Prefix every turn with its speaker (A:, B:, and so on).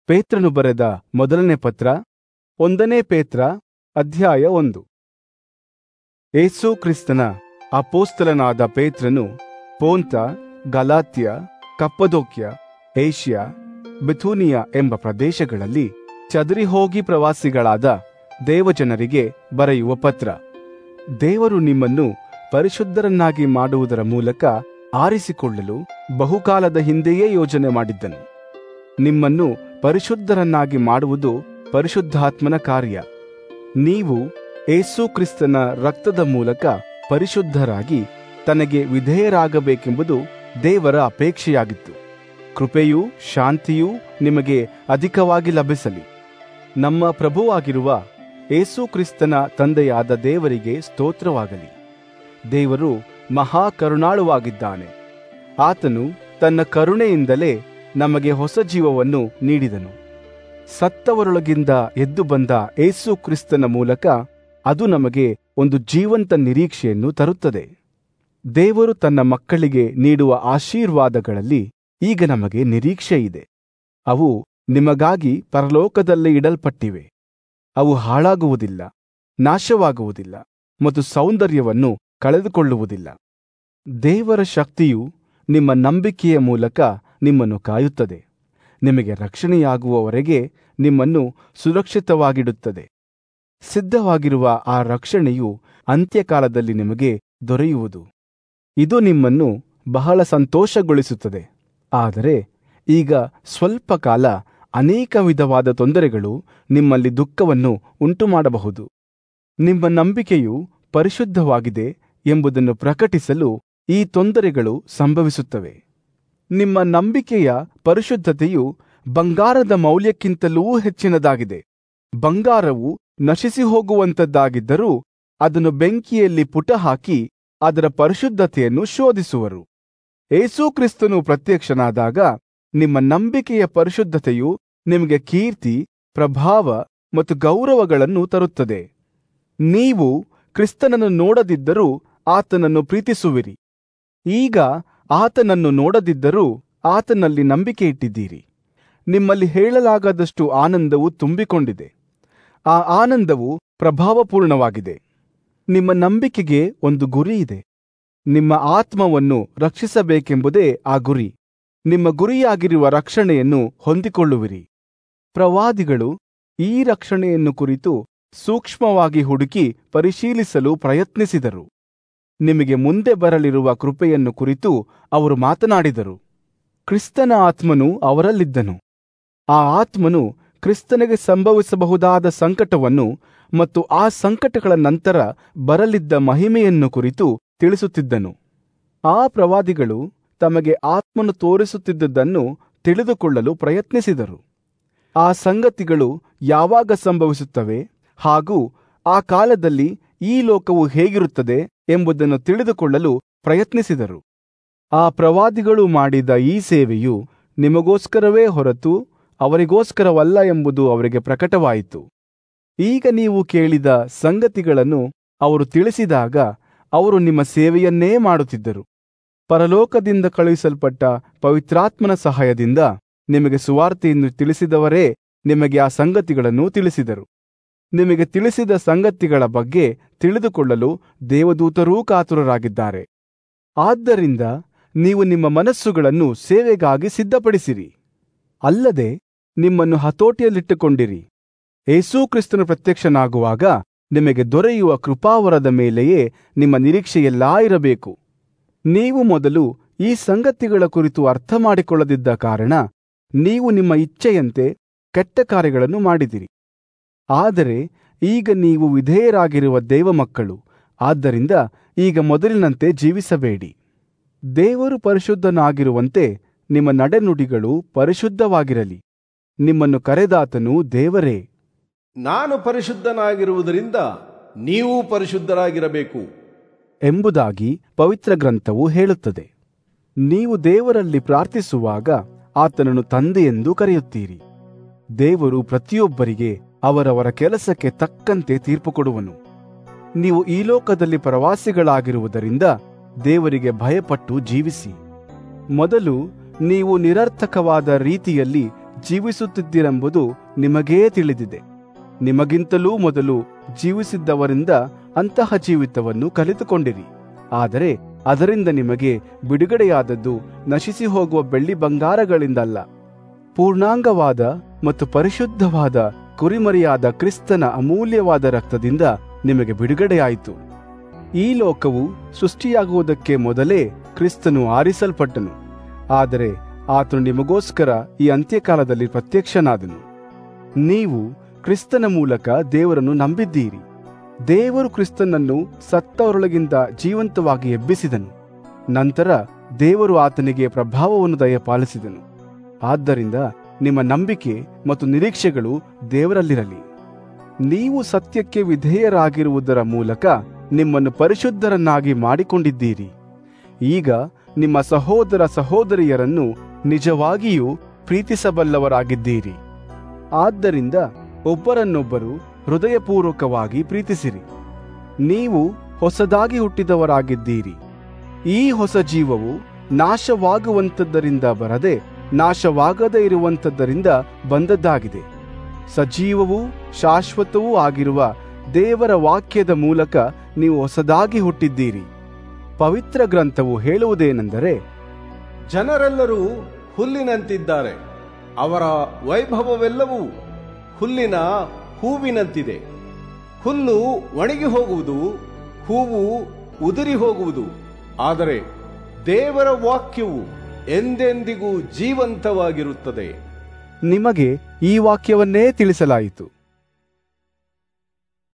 A: ಪೇತ್ರನು ಬರೆದ ಮೊದಲನೇ ಪತ್ರ ಒಂದನೇ ಪೇತ್ರ ಅಧ್ಯಾಯ ಒಂದು ಏಸು ಕ್ರಿಸ್ತನ ಅಪೋಸ್ತಲನಾದ ಪೇತ್ರನು ಪೋಂತ ಗಲಾತ್ಯ ಕಪ್ಪದೋಕ್ಯ ಏಷ್ಯಾ ಬಿಥೂನಿಯ ಎಂಬ ಪ್ರದೇಶಗಳಲ್ಲಿ ಚದರಿ ಹೋಗಿ ಪ್ರವಾಸಿಗಳಾದ ದೇವಜನರಿಗೆ ಬರೆಯುವ ಪತ್ರ ದೇವರು ನಿಮ್ಮನ್ನು ಪರಿಶುದ್ಧರನ್ನಾಗಿ ಮಾಡುವುದರ ಮೂಲಕ ಆರಿಸಿಕೊಳ್ಳಲು ಬಹುಕಾಲದ ಹಿಂದೆಯೇ ಯೋಜನೆ ಮಾಡಿದ್ದನು ನಿಮ್ಮನ್ನು ಪರಿಶುದ್ಧರನ್ನಾಗಿ ಮಾಡುವುದು ಪರಿಶುದ್ಧಾತ್ಮನ ಕಾರ್ಯ ನೀವು ಏಸು ಕ್ರಿಸ್ತನ ರಕ್ತದ ಮೂಲಕ ಪರಿಶುದ್ಧರಾಗಿ ತನಗೆ ವಿಧೇಯರಾಗಬೇಕೆಂಬುದು ದೇವರ ಅಪೇಕ್ಷೆಯಾಗಿತ್ತು ಕೃಪೆಯೂ ಶಾಂತಿಯೂ ನಿಮಗೆ ಅಧಿಕವಾಗಿ ಲಭಿಸಲಿ ನಮ್ಮ ಪ್ರಭುವಾಗಿರುವ ಏಸು ಕ್ರಿಸ್ತನ ತಂದೆಯಾದ ದೇವರಿಗೆ ಸ್ತೋತ್ರವಾಗಲಿ ದೇವರು ಮಹಾ ಕರುಣಾಳುವಾಗಿದ್ದಾನೆ ಆತನು ತನ್ನ ಕರುಣೆಯಿಂದಲೇ ನಮಗೆ ಹೊಸ ಜೀವವನ್ನು ನೀಡಿದನು ಸತ್ತವರೊಳಗಿಂದ ಎದ್ದು ಬಂದ ಏಸು ಕ್ರಿಸ್ತನ ಮೂಲಕ ಅದು ನಮಗೆ ಒಂದು ಜೀವಂತ ನಿರೀಕ್ಷೆಯನ್ನು ತರುತ್ತದೆ ದೇವರು ತನ್ನ ಮಕ್ಕಳಿಗೆ ನೀಡುವ ಆಶೀರ್ವಾದಗಳಲ್ಲಿ ಈಗ ನಮಗೆ ನಿರೀಕ್ಷೆ ಇದೆ ಅವು ನಿಮಗಾಗಿ ಪರಲೋಕದಲ್ಲಿ ಇಡಲ್ಪಟ್ಟಿವೆ ಅವು ಹಾಳಾಗುವುದಿಲ್ಲ ನಾಶವಾಗುವುದಿಲ್ಲ ಮತ್ತು ಸೌಂದರ್ಯವನ್ನು ಕಳೆದುಕೊಳ್ಳುವುದಿಲ್ಲ ದೇವರ ಶಕ್ತಿಯು ನಿಮ್ಮ ನಂಬಿಕೆಯ ಮೂಲಕ ನಿಮ್ಮನ್ನು ಕಾಯುತ್ತದೆ ನಿಮಗೆ ರಕ್ಷಣೆಯಾಗುವವರೆಗೆ ನಿಮ್ಮನ್ನು ಸುರಕ್ಷಿತವಾಗಿಡುತ್ತದೆ ಸಿದ್ಧವಾಗಿರುವ ಆ ರಕ್ಷಣೆಯು ಅಂತ್ಯಕಾಲದಲ್ಲಿ ನಿಮಗೆ ದೊರೆಯುವುದು ಇದು ನಿಮ್ಮನ್ನು ಬಹಳ ಸಂತೋಷಗೊಳಿಸುತ್ತದೆ ಆದರೆ ಈಗ ಸ್ವಲ್ಪ ಕಾಲ ಅನೇಕ ವಿಧವಾದ ತೊಂದರೆಗಳು ನಿಮ್ಮಲ್ಲಿ ದುಃಖವನ್ನು ಉಂಟುಮಾಡಬಹುದು ನಿಮ್ಮ ನಂಬಿಕೆಯು ಪರಿಶುದ್ಧವಾಗಿದೆ ಎಂಬುದನ್ನು ಪ್ರಕಟಿಸಲು ಈ ತೊಂದರೆಗಳು ಸಂಭವಿಸುತ್ತವೆ ನಿಮ್ಮ ನಂಬಿಕೆಯ ಪರಿಶುದ್ಧತೆಯು ಬಂಗಾರದ ಮೌಲ್ಯಕ್ಕಿಂತಲೂ ಹೆಚ್ಚಿನದಾಗಿದೆ ಬಂಗಾರವು ನಶಿಸಿ ಹೋಗುವಂತದ್ದಾಗಿದ್ದರೂ ಅದನ್ನು ಬೆಂಕಿಯಲ್ಲಿ ಪುಟ ಹಾಕಿ ಅದರ ಪರಿಶುದ್ಧತೆಯನ್ನು ಶೋಧಿಸುವರು ಏಸು ಕ್ರಿಸ್ತನು ಪ್ರತ್ಯಕ್ಷನಾದಾಗ ನಿಮ್ಮ ನಂಬಿಕೆಯ ಪರಿಶುದ್ಧತೆಯು ನಿಮಗೆ ಕೀರ್ತಿ ಪ್ರಭಾವ ಮತ್ತು ಗೌರವಗಳನ್ನು ತರುತ್ತದೆ ನೀವು ಕ್ರಿಸ್ತನನ್ನು ನೋಡದಿದ್ದರೂ ಆತನನ್ನು ಪ್ರೀತಿಸುವಿರಿ ಈಗ ಆತನನ್ನು ನೋಡದಿದ್ದರೂ ಆತನಲ್ಲಿ ನಂಬಿಕೆ ಇಟ್ಟಿದ್ದೀರಿ ನಿಮ್ಮಲ್ಲಿ ಹೇಳಲಾಗದಷ್ಟು ಆನಂದವು ತುಂಬಿಕೊಂಡಿದೆ ಆ ಆನಂದವು ಪ್ರಭಾವಪೂರ್ಣವಾಗಿದೆ ನಿಮ್ಮ ನಂಬಿಕೆಗೆ ಒಂದು ಗುರಿ ಇದೆ ನಿಮ್ಮ ಆತ್ಮವನ್ನು ರಕ್ಷಿಸಬೇಕೆಂಬುದೇ ಆ ಗುರಿ ನಿಮ್ಮ ಗುರಿಯಾಗಿರುವ ರಕ್ಷಣೆಯನ್ನು ಹೊಂದಿಕೊಳ್ಳುವಿರಿ ಪ್ರವಾದಿಗಳು ಈ ರಕ್ಷಣೆಯನ್ನು ಕುರಿತು ಸೂಕ್ಷ್ಮವಾಗಿ ಹುಡುಕಿ ಪರಿಶೀಲಿಸಲು ಪ್ರಯತ್ನಿಸಿದರು ನಿಮಗೆ ಮುಂದೆ ಬರಲಿರುವ ಕೃಪೆಯನ್ನು ಕುರಿತು ಅವರು ಮಾತನಾಡಿದರು ಕ್ರಿಸ್ತನ ಆತ್ಮನು ಅವರಲ್ಲಿದ್ದನು ಆ ಆತ್ಮನು ಕ್ರಿಸ್ತನಿಗೆ ಸಂಭವಿಸಬಹುದಾದ ಸಂಕಟವನ್ನು ಮತ್ತು ಆ ಸಂಕಟಗಳ ನಂತರ ಬರಲಿದ್ದ ಮಹಿಮೆಯನ್ನು ಕುರಿತು ತಿಳಿಸುತ್ತಿದ್ದನು ಆ ಪ್ರವಾದಿಗಳು ತಮಗೆ ಆತ್ಮನು ತೋರಿಸುತ್ತಿದ್ದುದನ್ನು ತಿಳಿದುಕೊಳ್ಳಲು ಪ್ರಯತ್ನಿಸಿದರು ಆ ಸಂಗತಿಗಳು ಯಾವಾಗ ಸಂಭವಿಸುತ್ತವೆ ಹಾಗೂ ಆ ಕಾಲದಲ್ಲಿ ಈ ಲೋಕವು ಹೇಗಿರುತ್ತದೆ ಎಂಬುದನ್ನು ತಿಳಿದುಕೊಳ್ಳಲು ಪ್ರಯತ್ನಿಸಿದರು ಆ ಪ್ರವಾದಿಗಳು ಮಾಡಿದ ಈ ಸೇವೆಯು ನಿಮಗೋಸ್ಕರವೇ ಹೊರತು ಅವರಿಗೋಸ್ಕರವಲ್ಲ ಎಂಬುದು ಅವರಿಗೆ ಪ್ರಕಟವಾಯಿತು ಈಗ ನೀವು ಕೇಳಿದ ಸಂಗತಿಗಳನ್ನು ಅವರು ತಿಳಿಸಿದಾಗ ಅವರು ನಿಮ್ಮ ಸೇವೆಯನ್ನೇ ಮಾಡುತ್ತಿದ್ದರು ಪರಲೋಕದಿಂದ ಕಳುಹಿಸಲ್ಪಟ್ಟ ಪವಿತ್ರಾತ್ಮನ ಸಹಾಯದಿಂದ ನಿಮಗೆ ಸುವಾರ್ತೆಯನ್ನು ತಿಳಿಸಿದವರೇ ನಿಮಗೆ ಆ ಸಂಗತಿಗಳನ್ನು ತಿಳಿಸಿದರು ನಿಮಗೆ ತಿಳಿಸಿದ ಸಂಗತಿಗಳ ಬಗ್ಗೆ ತಿಳಿದುಕೊಳ್ಳಲು ದೇವದೂತರೂ ಕಾತುರರಾಗಿದ್ದಾರೆ ಆದ್ದರಿಂದ ನೀವು ನಿಮ್ಮ ಮನಸ್ಸುಗಳನ್ನು ಸೇವೆಗಾಗಿ ಸಿದ್ಧಪಡಿಸಿರಿ ಅಲ್ಲದೆ ನಿಮ್ಮನ್ನು ಹತೋಟಿಯಲ್ಲಿಟ್ಟುಕೊಂಡಿರಿ ಏಸೂ ಕ್ರಿಸ್ತನು ಪ್ರತ್ಯಕ್ಷನಾಗುವಾಗ ನಿಮಗೆ ದೊರೆಯುವ ಕೃಪಾವರದ ಮೇಲೆಯೇ ನಿಮ್ಮ ನಿರೀಕ್ಷೆಯೆಲ್ಲಾ ಇರಬೇಕು ನೀವು ಮೊದಲು ಈ ಸಂಗತಿಗಳ ಕುರಿತು ಅರ್ಥ ಮಾಡಿಕೊಳ್ಳದಿದ್ದ ಕಾರಣ ನೀವು ನಿಮ್ಮ ಇಚ್ಛೆಯಂತೆ ಕೆಟ್ಟ ಕಾರ್ಯಗಳನ್ನು ಮಾಡಿದಿರಿ ಆದರೆ ಈಗ ನೀವು ವಿಧೇಯರಾಗಿರುವ ದೇವಮಕ್ಕಳು ಆದ್ದರಿಂದ ಈಗ ಮೊದಲಿನಂತೆ ಜೀವಿಸಬೇಡಿ ದೇವರು ಪರಿಶುದ್ಧನಾಗಿರುವಂತೆ ನಿಮ್ಮ ನಡೆನುಡಿಗಳು ಪರಿಶುದ್ಧವಾಗಿರಲಿ ನಿಮ್ಮನ್ನು ಕರೆದಾತನು ದೇವರೇ
B: ನಾನು ಪರಿಶುದ್ಧನಾಗಿರುವುದರಿಂದ ನೀವು ಪರಿಶುದ್ಧರಾಗಿರಬೇಕು
A: ಎಂಬುದಾಗಿ ಪವಿತ್ರ ಗ್ರಂಥವು ಹೇಳುತ್ತದೆ ನೀವು ದೇವರಲ್ಲಿ ಪ್ರಾರ್ಥಿಸುವಾಗ ಆತನನ್ನು ತಂದೆಯೆಂದು ಕರೆಯುತ್ತೀರಿ ದೇವರು ಪ್ರತಿಯೊಬ್ಬರಿಗೆ ಅವರವರ ಕೆಲಸಕ್ಕೆ ತಕ್ಕಂತೆ ತೀರ್ಪು ಕೊಡುವನು ನೀವು ಈ ಲೋಕದಲ್ಲಿ ಪ್ರವಾಸಿಗಳಾಗಿರುವುದರಿಂದ ದೇವರಿಗೆ ಭಯಪಟ್ಟು ಜೀವಿಸಿ ಮೊದಲು ನೀವು ನಿರರ್ಥಕವಾದ ರೀತಿಯಲ್ಲಿ ಜೀವಿಸುತ್ತಿದ್ದೀರೆಂಬುದು ನಿಮಗೇ ತಿಳಿದಿದೆ ನಿಮಗಿಂತಲೂ ಮೊದಲು ಜೀವಿಸಿದ್ದವರಿಂದ ಅಂತಹ ಜೀವಿತವನ್ನು ಕಲಿತುಕೊಂಡಿರಿ ಆದರೆ ಅದರಿಂದ ನಿಮಗೆ ಬಿಡುಗಡೆಯಾದದ್ದು ನಶಿಸಿ ಹೋಗುವ ಬೆಳ್ಳಿ ಬಂಗಾರಗಳಿಂದಲ್ಲ ಪೂರ್ಣಾಂಗವಾದ ಮತ್ತು ಪರಿಶುದ್ಧವಾದ ಕುರಿಮರಿಯಾದ ಕ್ರಿಸ್ತನ ಅಮೂಲ್ಯವಾದ ರಕ್ತದಿಂದ ನಿಮಗೆ ಬಿಡುಗಡೆಯಾಯಿತು ಈ ಲೋಕವು ಸೃಷ್ಟಿಯಾಗುವುದಕ್ಕೆ ಮೊದಲೇ ಕ್ರಿಸ್ತನು ಆರಿಸಲ್ಪಟ್ಟನು ಆದರೆ ಆತನು ನಿಮಗೋಸ್ಕರ ಈ ಅಂತ್ಯಕಾಲದಲ್ಲಿ ಪ್ರತ್ಯಕ್ಷನಾದನು ನೀವು ಕ್ರಿಸ್ತನ ಮೂಲಕ ದೇವರನ್ನು ನಂಬಿದ್ದೀರಿ ದೇವರು ಕ್ರಿಸ್ತನನ್ನು ಸತ್ತವರೊಳಗಿಂದ ಜೀವಂತವಾಗಿ ಎಬ್ಬಿಸಿದನು ನಂತರ ದೇವರು ಆತನಿಗೆ ಪ್ರಭಾವವನ್ನು ದಯಪಾಲಿಸಿದನು ಆದ್ದರಿಂದ ನಿಮ್ಮ ನಂಬಿಕೆ ಮತ್ತು ನಿರೀಕ್ಷೆಗಳು ದೇವರಲ್ಲಿರಲಿ ನೀವು ಸತ್ಯಕ್ಕೆ ವಿಧೇಯರಾಗಿರುವುದರ ಮೂಲಕ ನಿಮ್ಮನ್ನು ಪರಿಶುದ್ಧರನ್ನಾಗಿ ಮಾಡಿಕೊಂಡಿದ್ದೀರಿ ಈಗ ನಿಮ್ಮ ಸಹೋದರ ಸಹೋದರಿಯರನ್ನು ನಿಜವಾಗಿಯೂ ಪ್ರೀತಿಸಬಲ್ಲವರಾಗಿದ್ದೀರಿ ಆದ್ದರಿಂದ ಒಬ್ಬರನ್ನೊಬ್ಬರು ಹೃದಯಪೂರ್ವಕವಾಗಿ ಪ್ರೀತಿಸಿರಿ ನೀವು ಹೊಸದಾಗಿ ಹುಟ್ಟಿದವರಾಗಿದ್ದೀರಿ ಈ ಹೊಸ ಜೀವವು ನಾಶವಾಗುವಂಥದ್ದರಿಂದ ಬರದೆ ನಾಶವಾಗದೇ ಇರುವಂಥದ್ದರಿಂದ ಬಂದದ್ದಾಗಿದೆ ಸಜೀವವೂ ಶಾಶ್ವತವೂ ಆಗಿರುವ ದೇವರ ವಾಕ್ಯದ ಮೂಲಕ ನೀವು ಹೊಸದಾಗಿ ಹುಟ್ಟಿದ್ದೀರಿ ಪವಿತ್ರ ಗ್ರಂಥವು ಹೇಳುವುದೇನೆಂದರೆ
B: ಜನರೆಲ್ಲರೂ ಹುಲ್ಲಿನಂತಿದ್ದಾರೆ ಅವರ ವೈಭವವೆಲ್ಲವೂ ಹುಲ್ಲಿನ ಹೂವಿನಂತಿದೆ ಹುಲ್ಲು ಒಣಗಿ ಹೋಗುವುದು ಹೂವು ಉದುರಿ ಹೋಗುವುದು ಆದರೆ ದೇವರ ವಾಕ್ಯವು ಎಂದೆಂದಿಗೂ ಜೀವಂತವಾಗಿರುತ್ತದೆ
A: ನಿಮಗೆ ಈ ವಾಕ್ಯವನ್ನೇ ತಿಳಿಸಲಾಯಿತು